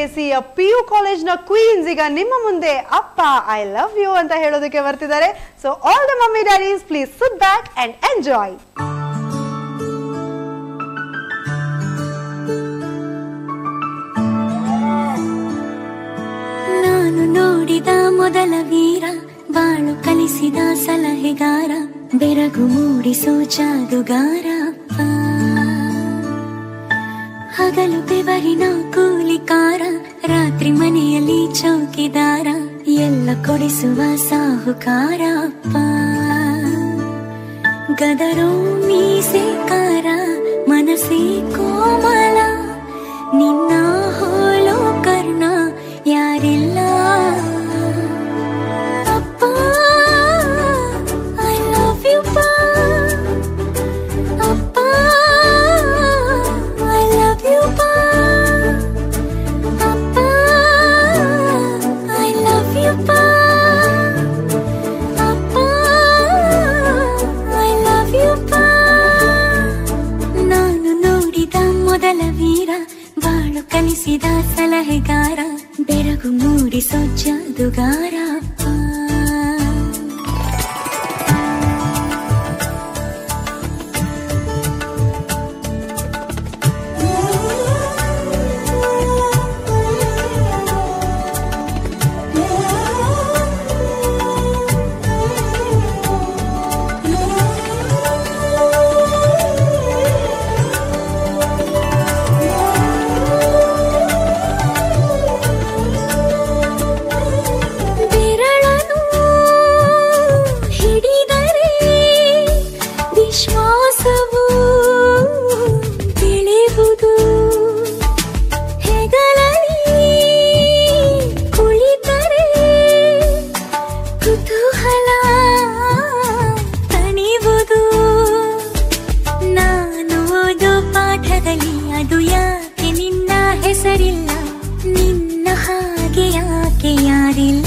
C P U ಕಾಲೇಜ್ನ queens ಈಗ ನಿಮ್ಮ ಮುಂದೆ ಅಪ್ಪ ಐ ಲವ್ ಯು ಅಂತ ಹೇಳೋದಕ್ಕೆ ಬರ್ತಿದ್ದಾರೆ so all the mummy daddies please sit back and enjoy ನಾನು ನೋಡಿದ ಮೊದಲ ವೀರ ಬಾಳು ಕಲಿಸಿದ ಸಲಹೆಗಾರ ಬೆರಗು ಮೂಡಿಸೋ ಜಾದುಗಾರ ಅಪ್ಪ. ಹಗಲು ಬೆವರಿನ ಕೂಲಿಕಾರ ರಾತ್ರಿ ಮನೆಯಲ್ಲಿ ಚೌಕಿದಾರ ಎಲ್ಲ ಕೊಡಿಸುವ ಸಾಹುಕಾರ ಅಪ್ಪ ಗದರೋ ಮೀಸೆಕಾರ ಮನಸ್ಸೇ ಕೋಮಲ ನಿನ್ನ ಹೋಲೋ ಕರ್ಣ ಯಾರಿಲ್ಲ ಅಪ್ಪ ಐ ಲವ್ ಯು ಅಪ್ಪ ಐ ಲವ್ ಯು ಅಪ್ಪ ಐ ಲವ್ ಯು ಅಪ್ಪ ಐ ಲವ್ ಯು ನಾನು ನೋಡಿದ ಮೊದಲ ವೀರ ಬಾಳು ಕಲಿಸಿದ ಸಲಹೆಗಾರ ಬೆರಗು ಮೂಡಿಸೋ ಜಾದುಗಾರ ಅಪ್ಪ. ಬೆರಳನು ಹಿಡಿದರೆ ವಿಶ್ವಾಸವು ಬೆಳೆಯುವುದು ಹೆಗಲಲ್ಲಿ ಕುಳಿತರೆ ಕುತೂಹಲ ತಣಿವುದು ನಾನು ಓದೋ ಪಾಠದಲ್ಲಿ ಅದು ಯಾಕೆ ನಿನ್ನ ಹೆಸರಿಲ್ಲ ನಿನ್ನ ಹಾಗೆ ಯಾಕೆ ಯಾರಿಲ್ಲ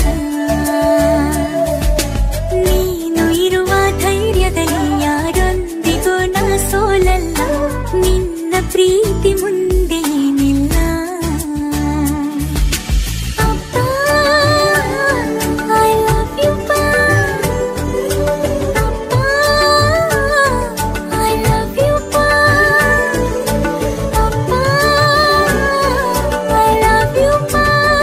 ನೀನು ಇರುವ ಧೈರ್ಯದಲ್ಲಿ ಯಾರೊಂದಿಗೂ ನಾ ಸೋಲಲ್ಲ ನಿನ್ನ ಪ್ರೀತಿ ಮುಂದೆ ಏನಿಲ್ಲ ಅಪ್ಪ ಐ ಲವ್ ಯು ಅಪ್ಪ ಐ ಲವ್ ಯು ಅಪ್ಪ ಐ ಲವ್ ಯು ಅಪ್ಪ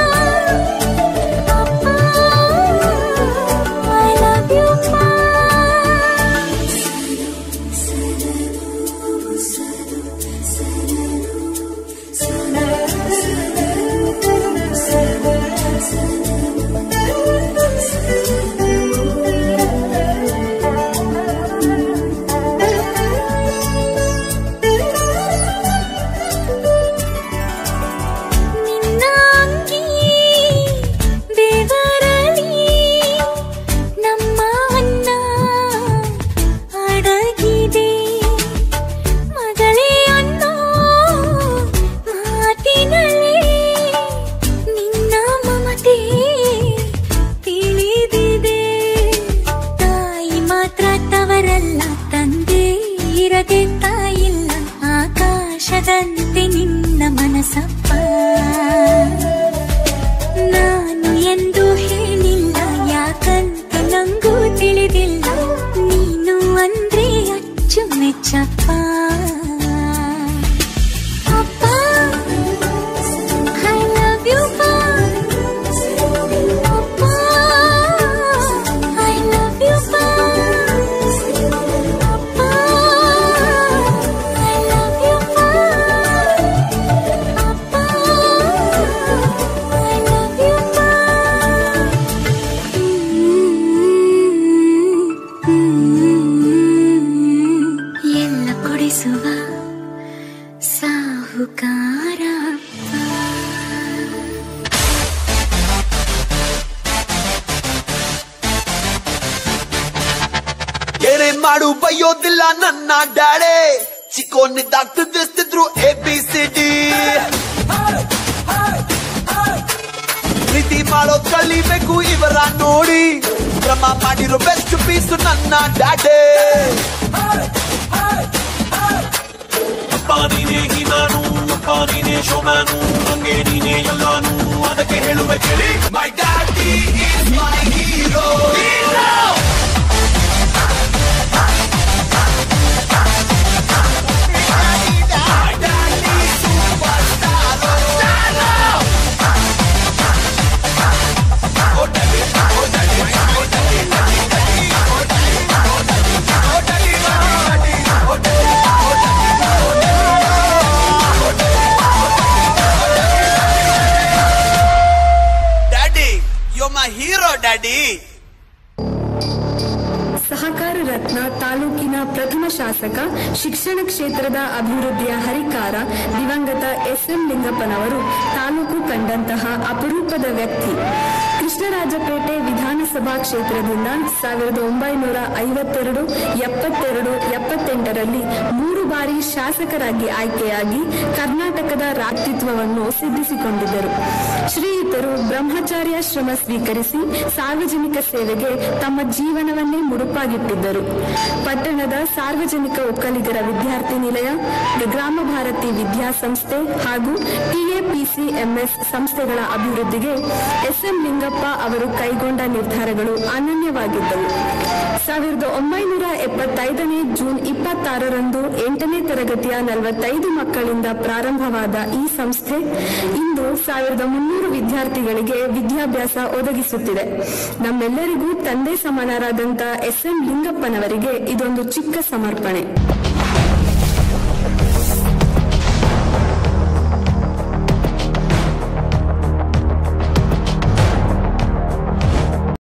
ಐ ಲವ್ ಯು ನಿನ್ನ ಅಂಗಿ ಬೆವರಲಿ ನಮ್ಮ ಅನ್ನ ಅಡಗಿದೆ ಮಗಳೇ ಅನ್ನೋ ಮಾತಿನಲ್ಲಿ ನಿನ್ನ ಮಮತೆ ತಿಳಿದಿದೆ ತಾಯಿ ಮಾತ್ರ ತವರಲ್ಲ ತಂದೆ ಇರದೆ ತಾಯಿಲ್ಲ ಆಕಾಶದಂತೆ ನಿನ್ನ ಮನಸ್ಸಪ್ಪ ನಾನು ಎಂದು ಹೇಳಿಲ್ಲ ಯಾಕಂತ ನಂಗೂ ತಿಳಿದಿಲ್ಲ ನೀನು ಅಂದ್ರೆ ಅಚ್ಚುಮೆಚ್ಚಪ್ಪ ಅಪ್ಪ ಐ ಲವ್ ಯು ಅಪ್ಪ ಐ ಲವ್ ಯು ಅಪ್ಪ ಐ ಲವ್ ಯು ಅಪ್ಪ ಐ ಲವ್ ಯು ಎಲ್ಲ ಕೊಡಿಸುವ ಸಾಹುಕಾರ ಏನೇ ಮಾಡು ಬೈಯೋದಿಲ್ಲ ನನ್ನ ಡ್ಯಾಡೆ ಚಿಕ್ಕೋನಿದ್ದಾಗ ತಿದ್ದಿಸ್ತಿದ್ರು ಎ ಬಿ ಸಿ ಡಿ ಪ್ರೀತಿ ಮಾಡೋದ್ ಕಲಿಬೇಕು ಇವರ ನೋಡಿ ಕ್ರಮ ಮಾಡಿರೋ ಬೆಸ್ಟ್ ಪೀಸು ನನ್ನ ಡ್ಯಾಡೆ ಅಪ್ಪ ನೀನೇ ನಾನು ಅಪ್ಪ ನೀನೇ ಶೋಮ್ಯಾನು ನಂಗೆ ನೀನೇ ಎಲ್ಲಾನು ಅದಕ್ಕೆ ಹೇಳುವೆ ಕೇಳಿ my daddy is my hero daddy you my hero daddy ಸಹಕಾರ ರತ್ನ ತಾಲೂಕಿನ ಪ್ರಥಮ ಶಾಸಕ ಶಿಕ್ಷಣ ಕ್ಷೇತ್ರದ ಅಭಿವೃದ್ಧಿಯ ಹರಿಕಾರ ದಿವಂಗತ ಎಸ್ ಎಂ ಲಿಂಗಪ್ಪನವರು ತಾಲೂಕು ಕಂಡಂತಹ ಅಪರೂಪದ ವ್ಯಕ್ತಿ ಕೃಷ್ಣರಾಜಪೇಟೆ ವಿಧಾನಸಭಾ ಕ್ಷೇತ್ರದಿಂದ ಸಾವಿರದ ಒಂಬೈನೂರ ಐವತ್ತೆರಡು ಎಪ್ಪತ್ತೆರಡು ಎಪ್ಪತ್ತೆಂಟರಲ್ಲಿ ಮೂರು ಬಾರಿ ಶಾಸಕರಾಗಿ ಆಯ್ಕೆಯಾಗಿ ಕರ್ನಾಟಕದ ರಾಜ್ಯತ್ವವನ್ನು ಸಿದ್ಧಿಸಿಕೊಂಡಿದ್ದರು ಶ್ರೀಯುತರು ಬ್ರಹ್ಮಚಾರ್ಯ ಶ್ರಮ ಸ್ವೀಕರಿಸಿ ಸಾರ್ವಜನಿಕ ಸೇವೆಗೆ ತಮ್ಮ ಜೀವನವನ್ನೇ ಮುಡುಪಾಗಿಟ್ಟಿದ್ದರು ಪಟ್ಟಣದ ಸಾರ್ವಜನಿಕ ಒಕ್ಕಲಿಗರ ವಿದ್ಯಾರ್ಥಿ ನಿಲಯ ಗ್ರಾಮ ಭಾರತಿ ವಿದ್ಯಾಸಂಸ್ಥೆ ಹಾಗೂ ಟಿಎಪಿಸಿ ಎಂಎಸ್ ಸಂಸ್ಥೆಗಳ ಅಭಿವೃದ್ಧಿಗೆ ಎಸ್ಎಂ ಲಿಂಗಪ್ಪ ಅವರು ಕೈಗೊಂಡ ನಿರ್ಧಾರಗಳು ಅನನ್ಯವಾಗಿದ್ದವು ಸಾವಿರದ ಒಂಬೈನೂರ ಎಪ್ಪತ್ತೈದನೇ ಜೂನ್ ಇಪ್ಪತ್ತಾರರಂದು ಎಂಟನೇ ತರಗತಿಯ ನಲವತ್ತೈದು ಮಕ್ಕಳಿಂದ ಪ್ರಾರಂಭವಾದ ಈ ಸಂಸ್ಥೆ ಇಂದು ಸಾವಿರದ ಮುನ್ನೂರು ವಿದ್ಯಾರ್ಥಿಗಳಿಗೆ ವಿದ್ಯಾಭ್ಯಾಸ ಒದಗಿಸುತ್ತಿದೆ ನಮ್ಮೆಲ್ಲರಿಗೂ ತಂದೆ ಸಮಾನರಾದಂಥ ಎಸ್ ಎಂ ಲಿಂಗಪ್ಪನವರಿಗೆ ಇದೊಂದು ಚಿಕ್ಕ ಸಮರ್ಪಣೆ